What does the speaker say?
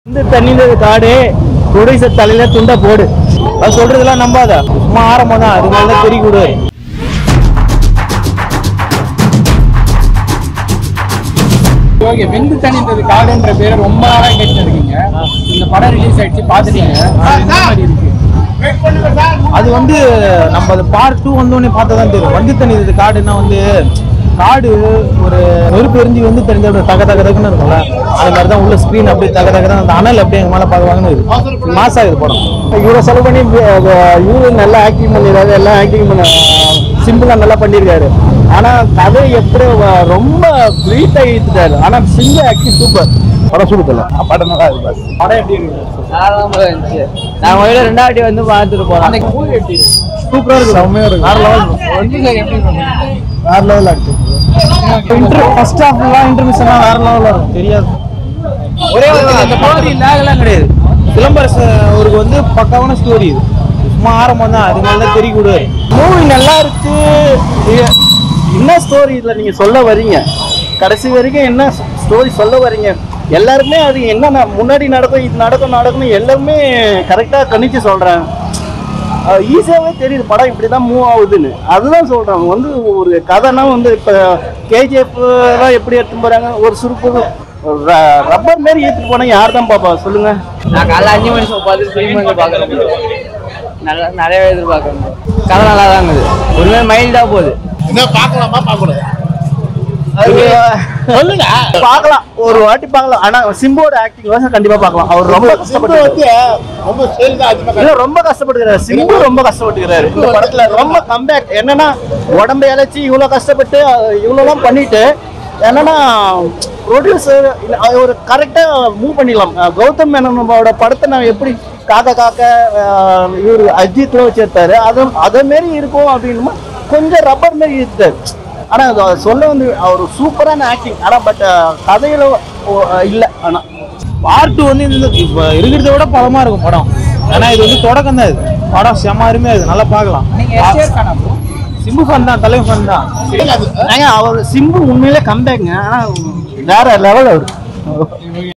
இந்த தண்ணின்றது காடு குடிசை தலையில துண்டை போடு அது சொல்றதெல்லாம் நம்பாத சும்மா ஆரம்பம் தான் அது மேல தெரிய கொடு ஓகே வெந்து தனிந்தது காடுன்ற பேரை ரொம்ப நாளா கேட்டு இருக்கீங்க இந்த படம் ரிலீஸ் ஆயிடுச்சு பாத்துட்டீங்க அது என்ன மாதிரி இருக்கு அது வந்து நம்ம அது பார்ட் டூ வந்தோடனே பார்த்தா தான் தெரியும் வந்து தண்ணி காடுன்னா வந்து காடு ஒரு நெருப்பு எரிஞ்சு வந்து தெரிஞ்ச அப்படியே தக தக தகன்னு இருக்கும்ல அது மாதிரி தான் உள்ள ஸ்க்ரீன் அப்படியே தக தக தான் அந்த அனல் அப்படியே எங்க மேலே பார்க்குவாங்கன்னு இருக்கு மாசா இது படம் இவரை செலவு பண்ணி இவரு நல்லா ஆக்டிங் பண்ணிடுறாரு எல்லாம் ஆக்டிங் பண்ண சிம்பிளா நல்லா பண்ணியிருக்காரு ஆனா கதை எப்படி வ- ரொம்ப ப்ரீட் ஆகிட்டாரு ஆனா சிங்க ஆக்டிங் சூப்பர் படம் சூப்பர் படம் நல்லா இருக்கு படம் எப்படி இருக்கு நான் முதல்ல ரெண்டாவது வந்து பார்த்துட்டு போறேன் அந்த மூவி எப்படி இருக்கு சூப்பரா இருக்கு செம்மையா இருக்கு வேற லெவல் வந்து சார் எப்படி இருக்கு வேற லெவல் ஆக்டிங் இன்டர் ஃபர்ஸ்ட் ஹாஃப்லாம் இன்டர்மிஷன்லாம் வேற லெவல்ல இருக்கும் தெரியாது ஒரே ஒரு அந்த ஸ்டோரி லேகலாம் கிடையாது சிலம்பரச அவருக்கு வந்து பக்காவான ஸ்டோரி இது சும்மா ஆரம்பம் தான் அது மேல தான் தெரிய கொடு மூவி நல்லா இருக்கு இது- என்ன ஸ்டோரி இதுல நீங்க சொல்ல வர்றீங்க கடைசி வரைக்கும் என்ன ஸ்டோரி சொல்ல வர்றீங்க எல்லாருமே அது என்ன முன்னாடி நடக்கும் இது நடக்கும் நடக்கும் எல்லாருமே கரெக்டா கணிச்சு சொல்றாங்க ஈஸியாகவே தெரியுது படம் இப்படி தான் மூவ் ஆகுதுன்னு அதுதான் சொல்கிறாங்க வந்து ஒரு கதைனா வந்து இப்போ கேஜிஎஃப் எல்லாம் எப்படி எடுத்துட்டு போகிறாங்க ஒரு சுருக்கு ரப்பர் மாரி ஏற்றிட்டு போனால் யார் தான் பாப்பா சொல்லுங்க நான் காலைல அஞ்சு மணி ஷோ பார்த்து திரும்பி வந்து பார்க்குறேன் நல்லா நிறையவே எதிர்பார்க்குறேன் கதை நல்லா தான் இருக்குது ஒருமே மைல்டாக போகுது சொல்லுங்க பார்க்கலாம் ஒரு வாட்டி பார்க்கலாம் ஆனா சிம்போட ஆக்டிங் வாசம் கண்டிப்பா பார்க்கலாம் அவர் ரொம்ப கஷ்டப்பட்டு இல்ல ரொம்ப கஷ்டப்பட்டுக்கிறாரு சிம்பு ரொம்ப கஷ்டப்பட்டுக்கிறாரு இந்த படத்துல ரொம்ப கம்பேக் என்னன்னா உடம்பு இழைச்சி இவ்வளவு கஷ்டப்பட்டு அஹ், இவ்வளவுலாம் பண்ணிட்டு என்னன்னா ப்ரொடியூசர் ஒரு கரெக்டா மூவ் பண்ணிடலாம் அஹ், கௌதம் மேனனோட படத்தை நான் எப்படி காக்க காக்க அஹ், இவர் அஜித்ல வச்சு எடுத்தாரு அது அதே மாரி இருக்கும் அப்படின்னுமா கொஞ்சம் ரப்பர் மாரி எடுத்தாரு ஆனா அது அவர் சொல்ல வந்து அவர் சூப்பரான ஆக்டிங் ஆனா பட் கதையில ஓ- இல்ல ஆனா பார்ட் வந்து இந்த இப்ப இருக்கிறத விட பலமா இருக்கும் படம் ஏன்னா இது வந்து தொடக்கம் தான் இது படம் செம அருமையா இது நல்லா பார்க்கலாம் நீங்க எஸ்டிஆர் காணா bro? சிம்பு ஃபன் தான் தலைவர் ஃபன் தான் ஏங்க அவர் சிம்பு உண்மையிலே கம்பேக்ங்க ஆனா வேற லெவல் அவர்